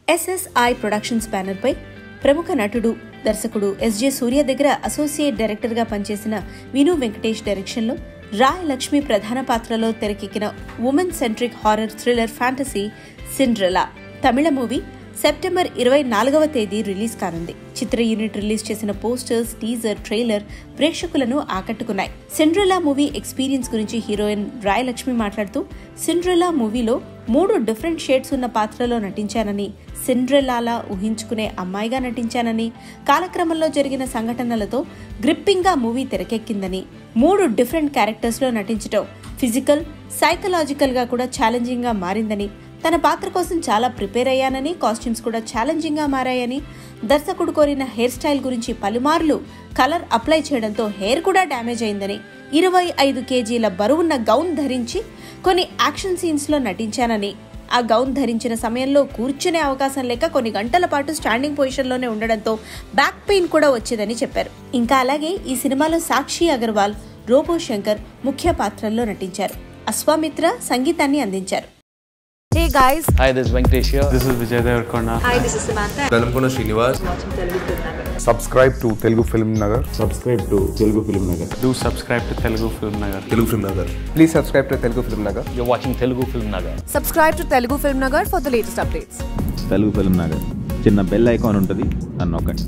SSI productions బ్యానర్పై ప్రముఖ నటుడు దర్శకుడు ఎస్జే సూర్య దగ్గర అసోసియేట్ డైరెక్టర్గా పనిచేసిన విను వెంకటేష్ డైరెక్షన్లో రాయ్ లక్ష్మి ప్రధాన పాత్రలో తెరకెక్కిన women centric horror thriller fantasy Cinderella తమిళ మూవీ సెప్టెంబర్ ఇరవై నాలుగవ తేదీ రిలీజ్ కానుంది చిత్ర యూనిట్ రిలీజ్ చేసిన పోస్టర్స్ టీజర్ ట్రైలర్ ప్రేక్షకులను ఆకట్టుకున్నాయి సిండ్రెలా మూవీ ఎక్స్పీరియన్స్ గురించి హీరోయిన్ రాయ్ లక్ష్మి మాట్లాడుతూ సిండ్రెలా మూవీలో మూడు డిఫరెంట్ షేడ్స్ ఉన్న పాత్రలో నటించానని సిండ్రెల్లాలా ఊహించుకునే అమ్మాయిగా నటించానని కాలక్రమంలో జరిగిన సంఘటనలతో గ్రిప్పింగ్గా మూవీ తెరకెక్కిందని మూడు డిఫరెంట్ క్యారెక్టర్స్లో నటించడం ఫిజికల్ సైకలాజికల్గా కూడా ఛాలెంజింగ్గా మారిందని తన పాత్ర కోసం చాలా ప్రిపేర్ అయ్యానని కాస్ట్యూమ్స్ కూడా ఛాలెంజింగ్గా మారాయని దర్శకుడు కోరిన హెయిర్ స్టైల్ గురించి పలుమార్లు కలర్ అప్లై చేయడంతో హెయిర్ కూడా డ్యామేజ్ అయిందని ఇరవై ఐదు కేజీల బరువున్న గౌన్ ధరించి కొన్ని యాక్షన్ సీన్స్లో నటించానని ఆ గౌన్ ధరించిన సమయంలో కూర్చునే అవకాశం లేక కొన్ని గంటల పాటు స్టాండింగ్ పొజిషన్లోనే ఉండడంతో బ్యాక్ పెయిన్ కూడా వచ్చేదని చెప్పారు ఇంకా అలాగే ఈ సినిమాలో సాక్షి అగర్వాల్ రోబో శంకర్ ముఖ్య పాత్రల్లో నటించారు అశ్వామిత్ర సంగీతాన్ని అందించారు Hey guys, Hi, this is Venkatesh here. This is Vijay Devarkonda. hi, this is Samantha. Velankonda Srinivas subscribe to Telugu Film Nagar. subscribe to Telugu Film Nagar. Do subscribe to Telugu Film Nagar. Telugu film Nagar Please subscribe to Telugu Film Nagar. You're watching Telugu Film Nagar. Subscribe to Telugu Film Nagar for the latest updates. Telugu film Nagar చిన్న bell icon ఉంటుంది నన్ను నొక్కండి